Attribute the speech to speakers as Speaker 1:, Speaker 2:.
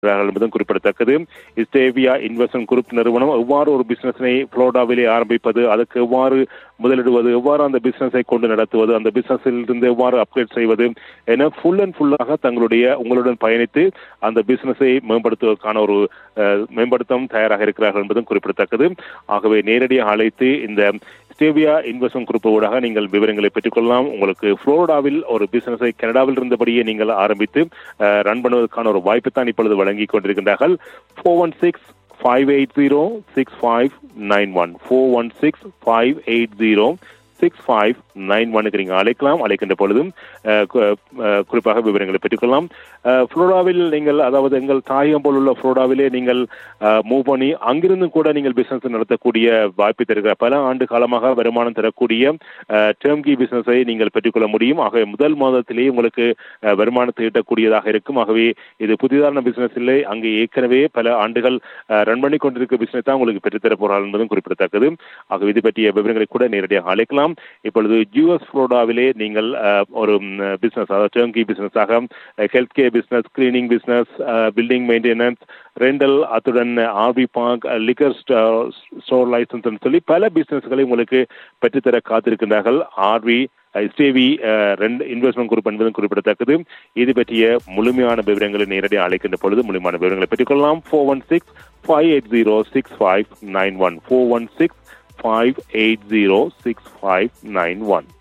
Speaker 1: என்பதும் குறிப்பிடத்தக்கது இஸ்டேவியா investment group நிறுவனம் எவ்வாறு ஒரு பிசினஸை புளோரிடாவிலே ஆரம்பிப்பது அதுக்கு எவ்வாறு முதலிடுவது எவ்வாறு அந்த பிசினஸை கொண்டு நடத்துவது அந்த பிசினஸில் இருந்து எவ்வாறு அப்கிரேட் செய்வது என ஃபுல் அண்ட் ஃபுல்லாக தங்களுடைய உங்களுடன் பயணித்து அந்த பிசினஸை மேம்படுத்துவதற்கான ஒரு அஹ், மேம்படுத்தவும் தயாராக இருக்கிறார்கள் என்பதும் குறிப்பிடத்தக்கது ஆகவே நேரடியாக அழைத்து இந்த ஸ்டேவியா இன்வெஸ்ட்மெண்ட் குரூப் ஊடாக நீங்கள் விவரங்களை பெற்றுக்கொள்ளலாம் உங்களுக்கு புளோரிடாவில் ஒரு பிசினஸை கனடாவில் இருந்தபடியே நீங்கள் ஆரம்பித்து ரன் பண்ணுவதற்கான ஒரு வாய்ப்பு தான் இப்பொழுது வழங்கி கொண்டிருக்கின்றார்கள் four one six five eight zero six five nine one four one six five eight zero six five nine ஒனுக்கு நீங்கள் அழைக்கலாம் அழைக்கின்ற பொழுதும் அஹ், கு- அஹ், குறிப்பாக விவரங்களை பெற்றுக்கொள்ளலாம் அஹ், புளோரிடாவில் நீங்கள் அதாவது எங்கள் தாயகம் போல் உள்ள புளோரிடாவிலே நீங்கள் மூவ் பண்ணி அங்கிருந்து கூட நீங்கள் பிசினஸ் நடத்தக்கூடிய வாய்ப்பு தருகிற பல ஆண்டு காலமாக வருமானம் தரக்கூடிய டேர்ம் கி பிசினஸை நீங்கள் பெற்றுக்கொள்ள முடியும் ஆகவே முதல் மாதத்திலேயே உங்களுக்கு அஹ், வருமானத்தை ஈட்டக்கூடியதாக இருக்கும் ஆகவே இது புதிதான பிசினஸ் இல்லை அங்கே ஏற்கனவே பல ஆண்டுகள் ரன் பண்ணி கொண்டிருக்க பிசினஸ் தான் உங்களுக்கு பெற்றுத்தர போறார்கள் என்பதும் குறிப்பிடத்தக்கது ஆகவே இது பற்றிய விவரங்களை கூட நேரடியாக அழைக்கலாம் இப்பொழுது யூஎஸ் புளோரிடாவிலே நீங்கள் அஹ், ஒரு பிசினஸ் அதாவது டேர்ம் கி பிசினஸாக health care business cleaning business building maintenance rental அத்துடன் RV park liquor store licence சொல்லி பல பிசினஸ்களை உங்களுக்கு பெற்றுத்தர காத்திருக்கின்றார்கள் ஆர்வி ஸ்டேவி ரெண்டு இன்வெஸ்ட்மெண்ட் குரூப் என்பதும் குறிப்பிடத்தக்கது இது பற்றிய முழுமையான விவரங்களை நேரடியாக அழைக்கின்ற பொழுது முழுமையான விவரங்களை பெற்றுக்கொள்ளலாம் four one six five eight zero six five nine one four one six five eight zero six five nine one